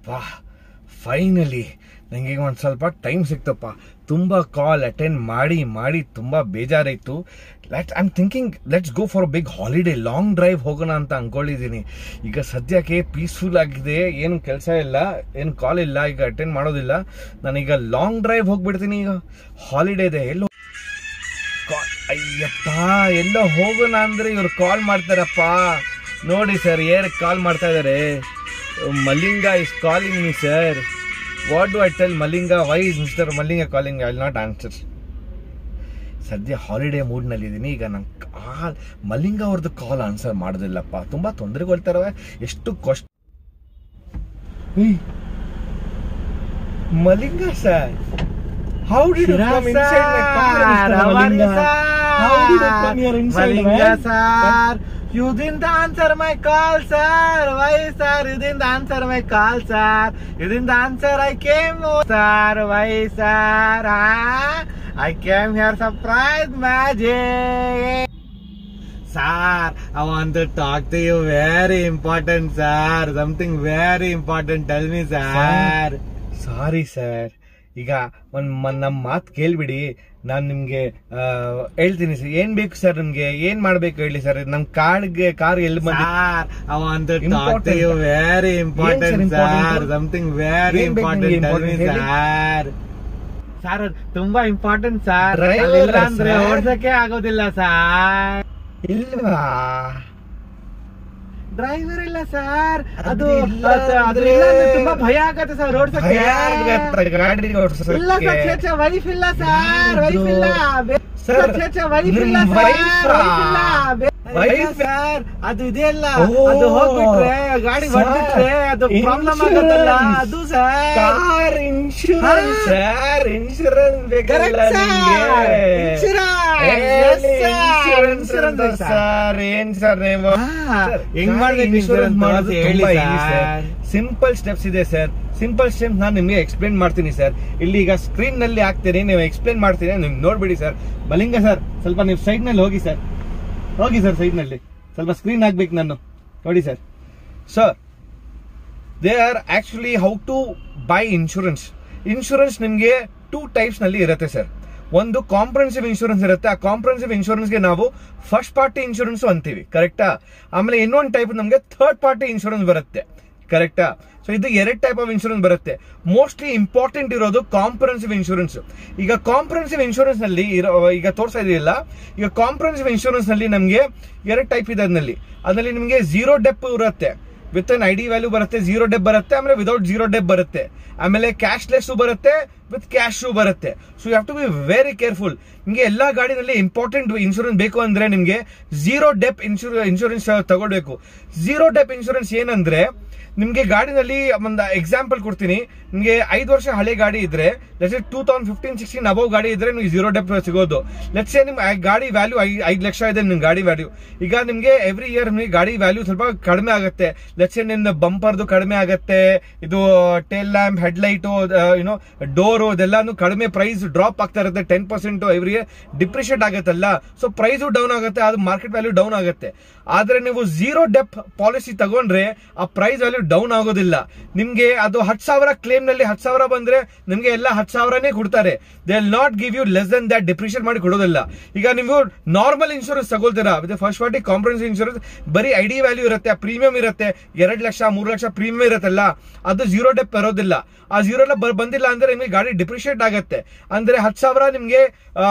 ಅಪ್ಪಾ ಫೈನಲಿ ನನಗೆ ಈಗ ಒಂದು ಸ್ವಲ್ಪ ಟೈಮ್ ಸಿಕ್ತಪ್ಪ ತುಂಬ ಕಾಲ್ ಅಟೆಂಡ್ ಮಾಡಿ ಮಾಡಿ ತುಂಬ ಬೇಜಾರಾಯಿತು let I am thinking let's go for big holiday long drive ಹೋಗೋಣ ಅಂತ ಅನ್ಕೊಂಡಿದ್ದೀನಿ ಈಗ ಸದ್ಯಕ್ಕೆ ಪೀಸ್ಫುಲ್ ಆಗಿದೆ ಏನು ಕೆಲಸ ಇಲ್ಲ ಏನು ಕಾಲ್ ಇಲ್ಲ ಈಗ ಅಟೆಂಡ್ ಮಾಡೋದಿಲ್ಲ ನಾನೀಗ ಲಾಂಗ್ ಡ್ರೈವ್ ಹೋಗ್ಬಿಡ್ತೀನಿ ಈಗ ಹಾಲಿಡೇ ಇದೆ ಎಲ್ಲೋ ಕಾ- ಅಯ್ಯಪ್ಪ ಎಲ್ಲೋ ಹೋಗೋಣ ಅಂದ್ರೆ ಇವ್ರು ಕಾಲ್ ಮಾಡ್ತಾರಪ್ಪ ನೋಡಿ ಸರ್ ಏರ್ ಕಾಲ್ ಮಾಡ್ತಾ ಇದಾರೆ Mallinga is calling me sir what do I tell Mallinga why is mister Mallinga calling I will not answer ಸದ್ಯ ಹಾಲಿಡೇ ಮೂಡ್ನಲ್ಲಿ ಇದ್ದೀನಿ ಈಗ ನಂಗೆ ಕಾಲ್ ಮಲ್ಲಿಂಗ ಅವ್ರದ್ದು ಕಾಲ್ ಆನ್ಸರ್ ಮಾಡೋದಿಲ್ಲಪ್ಪ ತುಂಬಾ ತೊಂದರೆಗೊಳ್ತಾರವೆ ಎಷ್ಟು ಕಷ್ಟ Mallinga sir how did you come inside my car How did you come here inside, Malinga man? sir, you didn't answer my call, sir. Why, sir? You didn't answer my call, sir. You didn't answer. I came, oh, sir. Why, sir? Huh? I came here surprise magic. Sir, I want to talk to you. Very important, sir. Something very important. Tell me, sir. Sorry sir ಈಗ ಒಂದ್ ಮ- ನಮ್ ಮಾತು ಕೇಳ್ಬಿಡಿ ನಾನ್ ನಿಮ್ಗೆ ಆ, ಹೇಳ್ತೀನಿ sir ಏನ್ ಬೇಕು ಸರ್ ನಿಮ್ಗೆ ಏನ್ ಮಾಡ್ಬೇಕು ಹೇಳಿ ಸರ್ ನಮ್ ಕಾರ್ಡ್ಗೆ ಕಾರ್ ಎಲ್ಲಿ ಬಂದಿ Sir, I want to talk to Important. you. Very sir important, important? sir. Something very ಏನ್ ಬೇಕು important. ನಿಮ್ಗೆ Tell me, important? sir. Sir ತುಂಬಾ ಇಂಪಾರ್ಟೆಂಟ್ ಸರ್ Driver ಇಲ್ಲ ಅಂದ್ರೆ sir? ಓಡ್ಸಕ್ಕೆ ಆಗೋದಿಲ್ಲ ಸರ್ ಇಲ್ವಾ ಡ್ರೈವರ್ ಇಲ್ಲ ಸರ್ ಅದು ಅದು ಇಲ್ಲ ಅದು- ಅದು ಅಂದ್ರೆ- ಇಲ್ಲ ಅಂದ್ರೆ ತುಂಬಾ ಭಯ ಆಗತ್ತೆ ಸರ್ ಓಡ್ಸಕ್ಕೆ ಭಯ ಆಗತ್ತೆ ಗಾಡಿ ಓಡ್ಸೋಕೆ. ಇಲ್ಲ ಸರ್ ಛೇ ಛೇ ವೈಫ್ ಇಲ್ಲ ಸರ್ ವೈಫ್ ಇಲ್ಲ ಬೇ- Sir, ಛೇ ಛೇ ವೈಫ್ ಇಲ್ಲ ನಿಮ್ ಸರ್ wife ಆ? ವೈಫ್ ಇಲ್ಲ ಬೇ- Wife? ಇಲ್ಲ ಸರ್ ಅದು ಇದೆಯಲ್ಲ ಓ. ಅದು ಹೋಗ್ಬಿಟ್ರೆ ಗಾಡಿ Sir, ಹೊಡ್ಬಿಟ್ರೆ ಅದು ಪ್ರಾಬ್ಲಮ್ ಆಗತ್ತಲ್ಲ insurance. ಅದು sir car insurance sir insurance ಬೇಕಲ್ಲ Correct, sir. ನಿಮ್ಗೆ Insurance. Yes, sir. Insurance Insurance, sir. Sir ಏನ್ ಸರ್ ನೀವು ಹಾ, ಹೆಂಗ್ ಮಾಡ್ಬೇಕು ಇನ್ಶೂರೆನ್ಸ್ insurance ಮಾಡೋದು ಅಂತ ಹೇಳಿ ತುಂಬಾ easy sir. Sir simple steps ಇದೆ ಸರ್ ಸಿಂಪಲ್ ಸ್ಟೆಪ್ಸ್ ನಾನು ನಿಮಗೆ ಎಕ್ಸ್ಪ್ಲೇನ್ ಮಾಡ್ತೀನಿ ಸರ್ ಇಲ್ಲಿ ಈಗ ಸ್ಕ್ರೀನ್ ನಲ್ಲಿ ಹಾಕ್ತೀನಿ ನೀವು ಎಕ್ಸ್ಪ್ಲೇನ್ ಮಾಡ್ತೀನಿ ನಿಮ್ಗೆ ನೋಡ್ಬಿಡಿ ಸರ್ ಮಲಿಂಗ ಸರ್ ಸ್ವಲ್ಪ ನೀವು ಸೈಡ್ ನಲ್ಲಿ ಹೋಗಿ ಸರ್ ಹೋಗಿ ಸರ್ ಸೈಡ್ ನಲ್ಲಿ ಸ್ವಲ್ಪ ಸ್ಕ್ರೀನ್ ಹಾಕ್ಬೇಕು ನಾನು ನೋಡಿ sir sir they are actually how to buy insurance insurance ನಿಮಗೆ ಟೂ ಟೈಪ್ಸ್ ನಲ್ಲಿ ಇರುತ್ತೆ ಸರ್ ಒಂದು ಕಾಂಪ್ರಹೆನ್ಸಿವ್ ಇನ್ಶೂರೆನ್ಸ್ ಇರುತ್ತೆ ಆ ಕಾಂಪ್ರಹೆನ್ಸಿವ್ ಇನ್ಶೂರೆನ್ಸ್ಗೆ ನಾವು ಫಸ್ಟ್ ಪಾರ್ಟಿ ಇನ್ಶೂರೆನ್ಸ್ ಅಂತೀವಿ ಕರೆಕ್ಟಾ ಆಮೇಲೆ ಇನ್ನೊಂದು ಟೈಪ್ ನಮಗೆ ಥರ್ಡ್ ಪಾರ್ಟಿ ಇನ್ಶೂರೆನ್ಸ್ ಬರುತ್ತೆ ಕರೆಕ್ಟಾ ಸೊ ಇದು ಎರಡು ಟೈಪ್ ಆಫ್ ಇನ್ಶೂರೆನ್ಸ್ ಬರುತ್ತೆ ಮೋಸ್ಟ್ಲಿ ಇಂಪಾರ್ಟೆಂಟ್ ಇರೋದು ಕಾಂಪ್ರಹೆನ್ಸಿವ್ ಇನ್ಶೂರೆನ್ಸ್ ಈಗ ಕಾಂಪ್ರಹೆನ್ಸಿವ್ ಇನ್ಶೂರೆನ್ಸ್ ನಲ್ಲಿ ಇರೋ ಈಗ ತೋರಿಸ್ತಾ ಇದೆಯಲ್ಲ ಈಗ ಕಾಂಪ್ರಹೆನ್ಸಿವ್ ಇನ್ಶೂರೆನ್ಸ್ ನಲ್ಲಿ ನಮಗೆ ಎರಡು ಟೈಪ್ ಇದೆ ಅದರಲ್ಲಿ ಅದರಲ್ಲಿ ನಿಮಗೆ ಝೀರೋ ಡೆಪ್ ಇರುತ್ತೆ with an I D value ಬರುತ್ತೆ ಝೀರೋ ಡೆಪ್ ಬರುತ್ತೆ ಆಮೇಲೆ ವಿದೌಟ್ ಝೀರೋ ಡೆಪ್ ಬರುತ್ತೆ ಆಮೇಲೆ ಕ್ಯಾಶ್ಲೆಸ್ ಬರುತ್ತೆ ವಿತ್ ಕ್ಯಾಶ್ ಬರುತ್ತೆ so you have to be very careful ನಿಮಗೆ ಎಲ್ಲಾ ಗಾಡಿನಲ್ಲಿ ಇಂಪಾರ್ಟೆಂಟ್ ಇನ್ಶೂರೆನ್ಸ್ ಬೇಕು ಅಂದ್ರೆ ನಿಮಗೆ ಝೀರೋ ಡೆಪ್ ಇನ್ಶೂರ್ ಇನ್ಶೂರೆನ್ಸ್ ತಗೊಳ್ಬೇಕು ಝೀರೋ ಡೆಪ್ ಇನ್ಶೂರೆನ್ಸ್ ಏನಂದ್ರೆ ನಿಮ್ಗೆ ಗಾಡಿನಲ್ಲಿ ಒಂದು ಎಕ್ಸಾಂಪಲ್ ಕೊಡ್ತೀನಿ ನಿಮ್ಗೆ ಐದು ವರ್ಷ ಹಳೆ ಗಾಡಿ ಇದ್ರೆ let's two thousand fifteen sixteen above ಗಾಡಿ ಇದ್ರೆ ನಿಮ್ಗೆ ಜೀರೋ ಡೆಪ್ ಸಿಗೋದು ಲೆಟ್ಸ್ ನಿಮ್ ಆ ಗಾಡಿ ವ್ಯಾಲ್ಯೂ ಐದು ಲಕ್ಷ ಇದೆ ನಿಮ್ ಗಾಡಿ ವ್ಯಾಲ್ಯೂ ಈಗ ನಿಮ್ಗೆ ಎವ್ರಿ ಇಯರ್ ನಿಮಗೆ ಗಾಡಿ ವ್ಯಾಲ್ಯೂ ಸ್ವಲ್ಪ ಕಡಿಮೆ ಆಗುತ್ತೆ ಲೆಟ್ಸ್ ನಿನ್ನ ಬಂಪರ್ದು ಕಡಿಮೆ ಆಗುತ್ತೆ ಇದು tail lamp headlight you know door ಇದೆಲ್ಲಾನು ಕಡಿಮೆ ಪ್ರೈಸ್ ಡ್ರಾಪ್ ಆಗ್ತಾ ಇರುತ್ತೆ ten percent every year depreciate ಆಗುತ್ತಲ್ಲ ಸೊ ಪ್ರೈಸು ಡೌನ್ ಆಗುತ್ತೆ ಅದು ಮಾರ್ಕೆಟ್ ವ್ಯಾಲ್ಯೂ ಡೌನ್ ಆಗುತ್ತೆ ಆದ್ರೆ ನೀವು ಝೀರೋ ಡೆಪ್ ಪಾಲಿಸಿ ತಗೊಂಡ್ರೆ ಆ ಪ್ರೈಸ್ ವ್ಯಾಲ್ಯೂ ಡೌನ್ ಆಗೋದಿಲ್ಲ ನಿಮ್ಗೆ ಅದು ಹತ್ತು ಸಾವಿರ ಕ್ಲೇಮ್ ನಲ್ಲಿ ಹತ್ತು ಸಾವಿರ ಬಂದ್ರೆ ನಿಮ್ಗೆ ಎಲ್ಲ ಹತ್ತು ಸಾವಿರನೇ ಕೊಡ್ತಾರೆ they will not give you less than that depreciate ಮಾಡಿ ಕೊಡೋದಿಲ್ಲ ಈಗ ನೀವು ನಾರ್ಮಲ್ ಇನ್ಶೂರೆನ್ಸ್ ತಗೊಳ್ತೀರಾ with first party comprehensive insurance ಬರೀ ಐ ಡಿ ವ್ಯಾಲ್ಯೂ ಇರುತ್ತೆ ಪ್ರೀಮಿಯಂ ಇರುತ್ತೆ ಎರಡು ಲಕ್ಷ ಮೂರು ಲಕ್ಷ ಪ್ರೀಮಿಯಂ ಇರುತ್ತಲ್ಲ ಅದು ಝೀರೋ ಡೆಪ್ ಬರೋದಿಲ್ಲ ಆ ಝೀರೋ ಎಲ್ಲ ಬಂದಿಲ್ಲ ಅಂದ್ರೆ ನಿಮಗೆ ಗಾಡಿ ಡಿಪ್ರಿಷಿಯೇಟ್ ಆಗುತ್ತೆ ಅಂದ್ರೆ ಹತ್ತು ಸಾವಿರ ನಿಮ್ಗೆ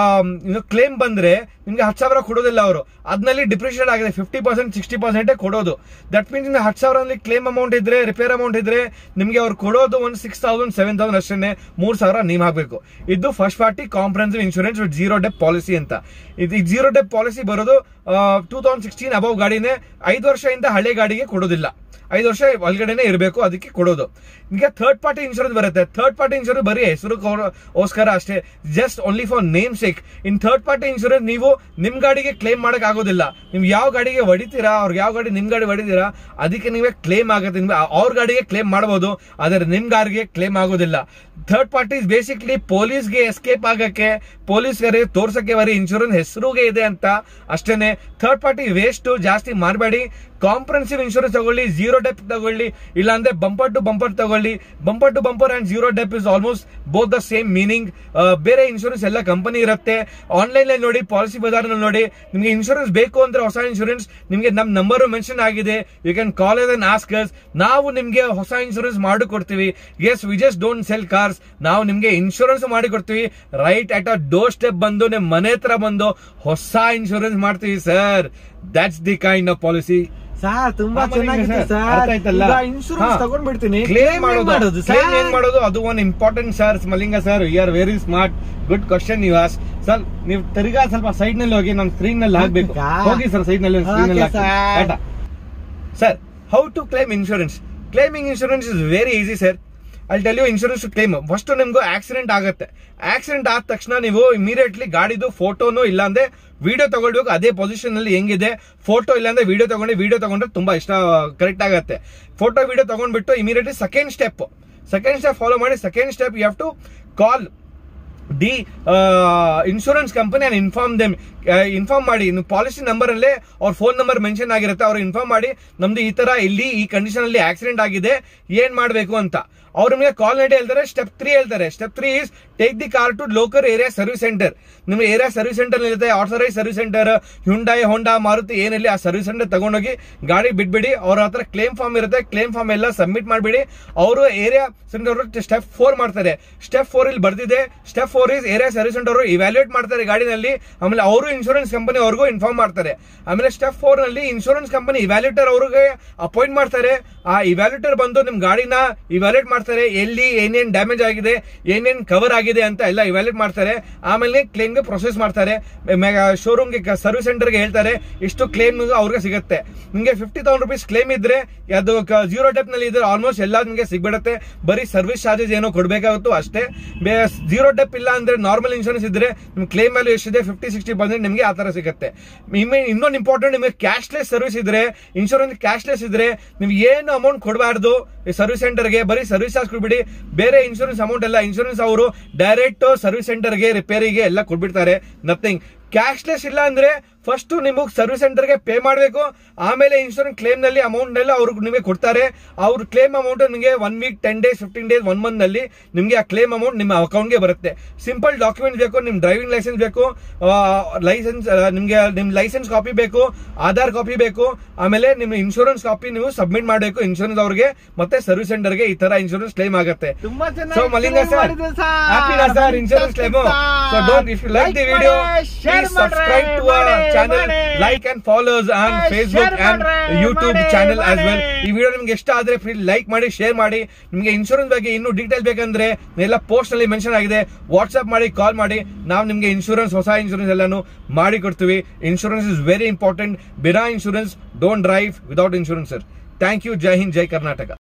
ಕ್ಲೇಮ್ ಬಂದ್ರೆ ನಿಮ್ಗೆ ಹತ್ತು ಸಾವಿರ ಕೊಡೋದಿಲ್ಲ ಅವರು ಅದ್ನಲ್ಲಿ ಡಿಪ್ರಿಷಿಯೇಟ್ ಆಗಿದೆ ಫಿಫ್ಟಿ ಪರ್ಸೆಂಟ್ ಸಿಕ್ಸ್ಟಿ ಪರ್ಸೆಂಟ್ ಕೊಡೋದು ದಟ್ ಮೀನ್ಸ್ ಹತ್ತು ಸಾವಿರ ಕ್ಲೇಮ್ ಅಮೌಂಟ್ ಇದ್ರೆ ರಿಪೇರ್ ಅಮೌಂಟ್ ಇದ್ರೆ ನಿಮ್ಗೆ ಅವ್ರು ಕೊಡೋದು ಒಂದು ಸಿಕ್ಸ್ ತೌಸಂಡ್ ಸೆವೆನ್ ತೌಸಂಡ್ ಅಷ್ಟೇ ಮೂರ್ ಸಾವಿರ ನೀವು ಹಾಕ್ಬೇಕು ಇದು first party comprehensive insurance with zero dep policy ಅಂತ ಇದು ಜೀರೋ ಡೆಪ್ ಪಾಲಿಸಿ ಬರೋದು ಟೂ ತೌಸಂಡ್ ಸಿಕ್ಸ್ಟೀನ್ ಅಬೌವ್ ಗಾಡಿನೇ ಐದು ವರ್ಷದಿಂದ ಹಳೆ ಗಾಡಿಗೆ ಕೊಡೋದಿಲ್ಲ ಐದು ವರ್ಷ ಒಳಗಡೆನೆ ಇರಬೇಕು ಅದಕ್ಕೆ ಕೊಡೋದು ಈಗ ಥರ್ಡ್ ಪಾರ್ಟಿ ಇನ್ಶೂರೆನ್ಸ್ ಬರುತ್ತೆ ಥರ್ಡ್ ಪಾರ್ಟಿ ಇನ್ಶೂರೆನ್ಸ್ ಬರೀ ಹೆಸರು ಹೆಸರುಗೋಸ್ಕರ ಅಷ್ಟೇ just only for name sake in third party insurance ನೀವು ನಿಮ್ ಗಾಡಿಗೆ ಕ್ಲೇಮ್ ಮಾಡಕ್ ಆಗೋದಿಲ್ಲ ನೀವು ಯಾವ ಗಾಡಿಗೆ ಹೊಡಿತೀರಾ ಅವ್ರಿಗೆ ಯಾವ ಗಾಡಿ ನಿಮ್ ಗಾಡಿ ಹೊಡಿತೀರಾ ಅದಕ್ಕೆ ನೀವೇ ಕ್ಲೇಮ್ ಆಗುತ್ತೆ ನಿಮ್ಗೆ ಅವ್ರ ಗಾಡಿಗೆ ಕ್ಲೇಮ್ ಮಾಡಬಹುದು ಆದರೆ ನಿಮ್ ಗಾಡಿಗೆ ಕ್ಲೇಮ್ ಆಗೋದಿಲ್ಲ ಥರ್ಡ್ ಪಾರ್ಟೀಸ್ ಬೇಸಿಕ್ಲಿ ಪೊಲೀಸ್ಗೆ ಎಸ್ಕೇಪ್ ಆಗಕ್ಕೆ ಪೊಲೀಸ್ಗೆ ತೋರ್ಸಕ್ಕೆ ಬರೀ ಇನ್ಶೂರೆನ್ಸ್ ಹೆಸರುಗೆ ಇದೆ ಅಂತ ಅಷ್ಟೇನೆ ಥರ್ಡ್ ಪಾರ್ಟಿ ವೇಸ್ಟ್ ಜಾಸ್ತಿ ಮಾಡಬೇಡಿ ಕಾಂಪ್ರನ್ಸಿವ್ ಇನ್ಶೂರೆನ್ಸ್ ತಗೊಳ್ಳಿ ಜೀರೋ ಡೆಪ್ ತಗೊಳ್ಳಿ ಇಲ್ಲಾಂದ್ರೆ ಬಂಪರ್ ಟು ಬಂಪರ್ ತಗೊಳ್ಳಿ bumper to bumper and zero dep is almost both the same meaning ಬೇರೆ ಇನ್ಶೂರೆನ್ಸ್ ಎಲ್ಲ ಕಂಪನಿ ಇರುತ್ತೆ ಆನ್ಲೈನ್ ಅಲ್ಲಿ ನೋಡಿ ಪಾಲಿಸಿ ಬಜಾರ್ ನೋಡಿ ನಿಮಗೆ ಇನ್ಶೂರೆನ್ಸ್ ಬೇಕು ಅಂದ್ರೆ ಹೊಸ ಇನ್ಶೂರೆನ್ಸ್ ನಿಮಗೆ ನಮ್ ನಂಬರ್ ಮೆನ್ಷನ್ ಆಗಿದೆ you can call and askers ನಾವು ನಿಮ್ಗೆ ಹೊಸ ಇನ್ಶೂರೆನ್ಸ್ ಮಾಡಿ ಕೊಡ್ತೀವಿ yes we just don't sell cars ನಾವು ನಿಮ್ಗೆ ಇನ್ಶೂರೆನ್ಸ್ ಮಾಡಿ ಕೊಡ್ತೀವಿ right at a door step ಬಂದು ನಿಮ್ ಮನೆ ಹತ್ರ ಬಂದು ಹೊಸ ಇನ್ಶೂರೆನ್ಸ್ ಮಾಡ್ತೀವಿ sir that's the kind of policy sir ತುಂಬಾ ಹಾ, ಮಲ್ಲಿಂಗ ಚೆನ್ನಾಗಿದೆ ಸರ್, ಅರ್ಥ ಸರ್ ಆಯ್ತಲ್ಲ? ಈಗ ಇನ್ಶೂರೆನ್ಸ್ ಹಾ. ತಗೊಂಡ್ಬಿಡ್ತೀನಿ ಕ್ಲೇಮ್ ಮಾಡೋದು ಮಾಡೋದು ಕ್ಲೇಮ್ ಏನ್ ಸರ್ ಮಾಡೋದು ಅದು ಒಂದು important sir Malinga sir you are very smart good question you ask sir ನೀವು ತಿರ್ಗಾ ಸ್ವಲ್ಪ ಸೈಡ್ ನಲ್ಲಿ ಹೋಗಿ ನಾನು ಸ್ಕ್ರೀನ್ ನಲ್ಲಿ ಹಾಕ್ಬೇಕು ಹಾ. ಹೋಗಿ ಸರ್ ಸೈಡ್ ನಲ್ಲಿ ಸ್ಕ್ರೀನ್ ನಲ್ಲಿ Okay, sir. Sir how to claim insurance claiming insurance is very easy sir ಅಲ್ಲಿ tell you insurance claim first ನಿಮ್ಗೂ ಆಕ್ಸಿಡೆಂಟ್ ಆಗುತ್ತೆ ಆಕ್ಸಿಡೆಂಟ್ ಆದ ತಕ್ಷಣ ನೀವು ಇಮಿಡಿಯೇಟ್ಲಿ ಗಾಡಿದು ಫೋಟೋನು ಇಲ್ಲಾಂದ್ರೆ ವಿಡಿಯೋ ತಗೊಳ್ಬೇಕು ಅದೇ ಪೊಸಿಷನ್ ಅಲ್ಲಿ ಹೆಂಗಿದೆ ಫೋಟೋ ಇಲ್ಲಾಂದ್ರೆ ವಿಡಿಯೋ ತಗೊಂಡು ವಿಡಿಯೋ ತಗೊಂಡ್ರೆ ತುಂಬಾ ಇಷ್ಟ ಕರೆಕ್ಟ್ ಆಗತ್ತೆ ಫೋಟೋ ವಿಡಿಯೋ ತಗೊಂಡ್ಬಿಟ್ಟು immediately second step second step follow ಮಾಡಿ second step you have to call the insurance company and inform them inform ಮಾಡಿ ಪಾಲಿಸಿ ನಂಬರ್ ಅಲ್ಲೇ ಅವ್ರ ಫೋನ್ ನಂಬರ್ ಮೆನ್ಷನ್ ಆಗಿರುತ್ತೆ ಅವ್ರು ಇನ್ಫಾರ್ಮ್ ಮಾಡಿ ನಮ್ದು ಈ ತರ ಇಲ್ಲಿ ಈ ಕಂಡೀಷನ್ ಅಲ್ಲಿ ಆಕ್ಸಿಡೆಂಟ್ ಆಗಿದೆ ಏನ್ ಮಾಡಬೇಕು ಅಂತ ಅವ್ರ ನಿಮಗೆ ಕಾಲ್ ನಡಿ ಹೇಳ್ತಾರೆ ಸ್ಟೆಪ್ ತ್ರೀ ಹೇಳ್ತಾರೆ step three is take the car to local area service centre ನಿಮ್ಗೆ ಏರಿಯಾ ಸರ್ವಿಸ್ ಸೆಂಟರ್ ಇರುತ್ತೆ authorise service centre Hyundai Honda Maruti ಏನಿಲ್ಲ ಆ ಸರ್ವಿಸ್ ಸೆಂಟರ್ ತಗೊಂಡೋಗಿ ಗಾಡಿ ಬಿಟ್ಬಿಡಿ ಅವ್ರ ಹತ್ರ ಕ್ಲೇಮ್ ಫಾರ್ಮ್ ಇರುತ್ತೆ ಕ್ಲೇಮ್ ಫಾರ್ಮ್ ಎಲ್ಲ ಸಬ್ಮಿಟ್ ಮಾಡ್ಬಿಡಿ ಅವರು ಏರಿಯಾ ಸೆಂಟರ್ ಸ್ಟೆಪ್ ಫೋರ್ ಮಾಡ್ತಾರೆ ಸ್ಟೆಪ್ ಫೋರ್ ಇಲ್ಲಿ ಬರ್ದಿದೆ step four is area service centre evaluate ಮಾಡ್ತಾರೆ ಗಾಡಿನಲ್ಲಿ ಆಮೇಲೆ ಅವರು ಇನ್ಶೂರೆನ್ಸ್ ಕಂಪನಿ ಅವ್ರಿಗೂ ಇನ್ಫಾರ್ಮ್ ಮಾಡ್ತಾರೆ ಆಮೇಲೆ ಸ್ಟೆಪ್ ಫೋರ್ ನಲ್ಲಿ ಇನ್ಶೂರೆನ್ಸ್ ಕಂಪನಿ ಇವ್ಯಾಲ್ಯೂಟರ್ ಅವ್ರಿಗೆ ಅಪಾಯಿಂಟ್ ಮಾಡ್ತಾರೆ ಆ ಇವ್ಯಾಲ್ಯೂಟರ್ ಬಂದು ನಿಮ್ ಗಾಡಿನ ಇವ್ಯಾಲ್ಯೂಟ್ ಮಾಡ್ತಾರೆ ಎಲ್ಲಿ ಏನೇನ್ ಡ್ಯಾಮೇಜ್ ಆಗಿದೆ ಏನೇನ್ ಕವರ್ ಆಗಿದೆ ಅಂತ ಎಲ್ಲ ಇವ್ಯಾಲ್ಯೂಟ್ ಮಾಡ್ತಾರೆ ಆಮೇಲೆ ಕ್ಲೇಮ್ ಗೆ ಪ್ರೊಸೆಸ್ ಮಾಡ್ತಾರೆ ಶೋರೂಮ್ ಗೆ ಸರ್ವಿಸ್ ಸೆಂಟರ್ ಗೆ ಹೇಳ್ತಾರೆ ಇಷ್ಟು ಕ್ಲೇಮ್ ಅವ್ರಿಗೆ ಸಿಗುತ್ತೆ ನಿಮ್ಗೆ ಫಿಫ್ಟಿ ತೌಸಂಡ್ ರುಪೀಸ್ ಕ್ಲೇಮ್ ಇದ್ರೆ ಅದು ಜೀರೋ ಡೆಪ್ ನಲ್ಲಿ ಇದ್ರೆ ಆಲ್ಮೋಸ್ಟ್ ಎಲ್ಲ ನಿಮಗೆ ಸಿಗ್ಬಿಡುತ್ತೆ ಬರೀ ಸರ್ವಿಸ್ ಚಾರ್ಜಸ್ ಏನೋ ಕೊಡಬೇಕಾಗುತ್ತೋ ಅಷ್ಟೇ ಜೀರೋ ಡೆಪ್ ಇಲ್ಲ ಅಂದ್ರೆ ನಾರ್ಮಲ್ ಇನ್ಶೂರೆನ್ಸ್ ಇದ್ರೆ ನಿಮ್ ಕ್ಲೇಮ್ ವ್ಯಾಲ್ಯೂ ಎಷ್ಟಿದೆ ಫಿಫ್ಟಿ ಸಿಕ್ಸ್ಟಿ ಪರ್ಸೆಂಟ್ ನಿಮಗೆ ಆ ತರ ಸಿಗುತ್ತೆ ಇನ್ನು- ಇನ್ನೊಂದು ಇಂಪಾರ್ಟೆಂಟ್ ನಿಮಗೆ ಕ್ಯಾಶ್ಲೆಸ್ ಸರ್ವಿಸ್ ಇದ್ರೆ ಇನ್ಶೂರೆನ್ಸ್ ಕ್ಯಾಶ್ಲೆಸ್ ಇದ್ರೆ ನೀವು ಏನು ಅಮೌಂಟ್ ಕೊಡಬಾರ್ದು ಸರ್ವಿಸ್ ಸೆಂಟರ್ಗೆ ಬರೀ ಸರ್ವಿಸ್ ಚಾರ್ಜ್ ಕೊಡ್ಬಿಡಿ ಬೇರೆ ಇನ್ಶೂರೆನ್ಸ್ ಅಮೌಂಟ್ ಎಲ್ಲ ಇನ್ಶೂರೆನ್ಸ್ ಅವರು ಡೈರೆಕ್ಟ್ ಸರ್ವಿಸ್ ಸೆಂಟರ್ಗೆ ರಿಪೇರಿಗೆ ಎಲ್ಲ ಕೊಟ್ಬಿಡ್ತಾರೆ ನಥಿಂಗ್ ಕ್ಯಾಶ್ಲೆಸ್ ಇಲ್ಲ ಅಂದ್ರೆ ಫಸ್ಟ್ ನಿಮಗೆ ಸರ್ವಿಸ್ ಸೆಂಟರ್ಗೆ ಪೇ ಮಾಡಬೇಕು ಆಮೇಲೆ ಇನ್ಶೂರೆನ್ಸ್ ಕ್ಲೇಮ್ ನಲ್ಲಿ ಅಮೌಂಟ್ ಎಲ್ಲ ಅವ್ರಿಗೆ ನಿಮಗೆ ಕೊಡ್ತಾರೆ ಅವ್ರ ಕ್ಲೇಮ್ ಅಮೌಂಟ್ ನಿಮಗೆ one week ten days fifteen days one month ನಲ್ಲಿ ನಿಮಗೆ ಆ ಕ್ಲೇಮ್ ಅಮೌಂಟ್ ನಿಮ್ಮ ಅಕೌಂಟ್ಗೆ ಬರುತ್ತೆ ಸಿಂಪಲ್ ಡಾಕ್ಯುಮೆಂಟ್ ಬೇಕು ನಿಮ್ ಡ್ರೈವಿಂಗ್ ಲೈಸೆನ್ಸ್ ಬೇಕು ಲೈಸೆನ್ಸ್ ನಿಮ್ಗೆ ನಿಮ್ ಲೈಸೆನ್ಸ್ ಕಾಪಿ ಬೇಕು ಆಧಾರ್ ಕಾಪಿ ಬೇಕು ಆಮೇಲೆ ನಿಮ್ಮ ಇನ್ಶೂರೆನ್ಸ್ ಕಾಪಿ ನೀವು ಸಬ್ಮಿಟ್ ಮಾಡಬೇಕು ಇನ್ಶೂರೆನ್ಸ್ ಅವ್ರಿಗೆ ಮತ್ತೆ ಸರ್ವಿಸ್ ಸೆಂಟರ್ಗೆ ಈ ತರ ಇನ್ಶೂರೆನ್ಸ್ ಕ್ಲೇಮ್ ಆಗುತ್ತೆ ತುಂಬಾ so Malinga sir happy sir insurance claim so don't if you like the video please subscribe to our channel like and follows on Hey, Facebook share and ಮಾಡ್ರಿ, YouTube ಮಾಡಿ, channel as well ಮಾಡಿ. ಈ video ನಿಮ್ಗೆ ಇಷ್ಟ ಆದ್ರೆ please like ಮಾಡಿ share ಮಾಡಿ ನಿಮ್ಗೆ ಇನ್ಶೂರೆನ್ಸ್ ಬಗ್ಗೆ ಇನ್ನೂ ಡೀಟೇಲ್ ಬೇಕಂದ್ರೆ ಎಲ್ಲ ಪೋಸ್ಟ್ ನಲ್ಲಿ ಮೆನ್ಷನ್ ಆಗಿದೆ ವಾಟ್ಸ್ಆಪ್ ಮಾಡಿ ಕಾಲ್ ಮಾಡಿ ನಾವು ನಿಮ್ಗೆ ಇನ್ಶೂರೆನ್ಸ್ ಹೊಸ ಇನ್ಶೂರೆನ್ಸ್ ಎಲ್ಲಾನು ಮಾಡಿ ಕೊಡ್ತೀವಿ ಇನ್ಶೂರೆನ್ಸ್ ಇಸ್ ವೆರಿ ಇಂಪಾರ್ಟೆಂಟ್ ಬಿನಾ insurance don't drive without insurance sir thank you Jai Hind Jai Karnataka